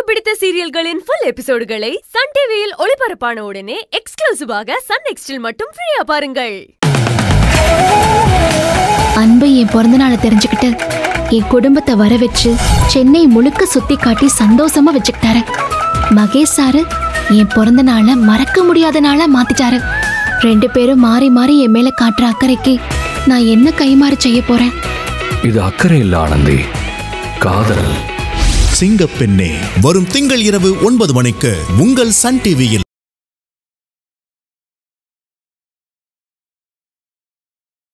பிடித்த சீரியல்களின் full எபிசோடுகளை Sun டிவியில் ஒளிபரப்பான உடனே எக்ஸ்க்ளூசிவாக சன் நெக்ஸ்டில் மட்டும் ஃப்ரீயா பாருங்கள் அன்பு என் பிறந்த நாளை தெரிஞ்சுக்கிட்டு என் குடும்பத்தை வர வச்சு சென்னை முழுக்க சுத்தி காட்டி சந்தோஷமா வச்சுக்கிட்டாரு மகேஷ் சாரு என் பிறந்த நாளை மறக்க முடியாத நாளா மாத்திட்டாரு ரெண்டு பேரும் மாறி மாறி என் மேல காட்டுற அக்கறைக்கு நான் என்ன கைமாறு செய்ய போறேன் இது அக்கறை இல்ல ஆனந்தி காதல் சிங்கப்பெண்ணே வரும் திங்கள் இரவு ஒன்பது மணிக்கு உங்கள் சன் டிவியில்